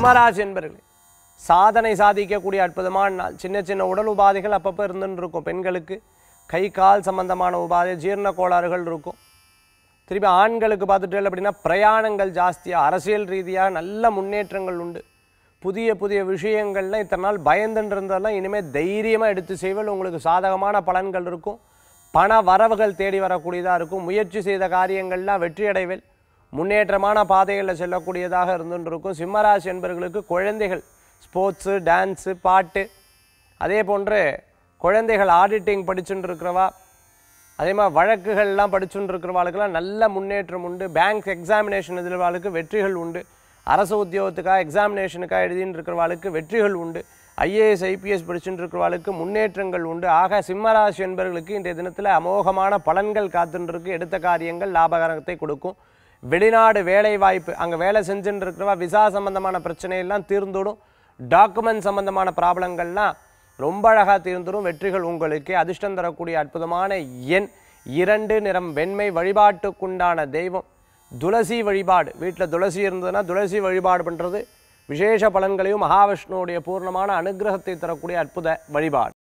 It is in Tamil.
சிம்மராசி என்பர்களே சாதனை சாதிக்கக்கூடிய அற்புதமான நாள் சின்ன சின்ன உடல் உபாதைகள் அப்பப்போ இருந்துன்னு இருக்கும் பெண்களுக்கு கை கால் சம்பந்தமான உபாதை ஜீரண கோளாறுகள் இருக்கும் திருப்பி ஆண்களுக்கு பார்த்துட்டு அப்படின்னா பிரயாணங்கள் ஜாஸ்தியாக அரசியல் ரீதியாக நல்ல முன்னேற்றங்கள் உண்டு புதிய புதிய விஷயங்கள்லாம் இத்தனை நாள் பயந்துன்னு இருந்ததெல்லாம் இனிமேல் தைரியமாக எடுத்து செய்வல் உங்களுக்கு சாதகமான பலன்கள் இருக்கும் பண வரவுகள் தேடி வரக்கூடியதாக இருக்கும் முயற்சி செய்த காரியங்கள்லாம் வெற்றி அடைவில் முன்னேற்றமான பாதைகளில் செல்லக்கூடியதாக இருந்துன்னு இருக்கும் சிம்மராசி என்பவர்களுக்கு குழந்தைகள் ஸ்போர்ட்ஸு டான்ஸு பாட்டு அதே போன்று குழந்தைகள் ஆடிட்டிங் படிச்சுட்டு இருக்கிறவா அதே மாதிரி வழக்குகள்லாம் படிச்சுட்டு இருக்கிறவாளுக்கெல்லாம் நல்ல முன்னேற்றம் உண்டு பேங்க் எக்ஸாமினேஷன் எதிர்வாளுக்கு வெற்றிகள் உண்டு அரசு உத்தியோகத்துக்காக எக்ஸாமினேஷனுக்காக எழுதின்னு இருக்கிறவாளுக்கு வெற்றிகள் உண்டு ஐஏஎஸ் ஐபிஎஸ் படிச்சுட்டு இருக்கிறவாளுக்கு முன்னேற்றங்கள் உண்டு ஆக சிம்மராசி என்பவர்களுக்கு இன்றைய தினத்தில் அமோகமான பலன்கள் காத்துட்டு இருக்கு எடுத்த காரியங்கள் லாபகரத்தை கொடுக்கும் வெளிநாடு வேலை வாய்ப்பு அங்கே வேலை செஞ்சுட்டு இருக்கிறவா விசா சம்பந்தமான பிரச்சனையெல்லாம் தீர்ந்துடும் டாக்குமெண்ட் சம்பந்தமான ப்ராப்ளங்கள்லாம் ரொம்ப அழகாக தீர்ந்துடும் வெற்றிகள் உங்களுக்கு அதிர்ஷ்டம் தரக்கூடிய அற்புதமான எண் இரண்டு நிறம் வெண்மை வழிபாட்டுக்குண்டான தெய்வம் துளசி வழிபாடு வீட்டில் துளசி இருந்ததுன்னா துளசி வழிபாடு பண்ணுறது விசேஷ பலன்களையும் மகாவிஷ்ணுவுடைய பூர்ணமான அனுகிரகத்தை தரக்கூடிய அற்புத வழிபாடு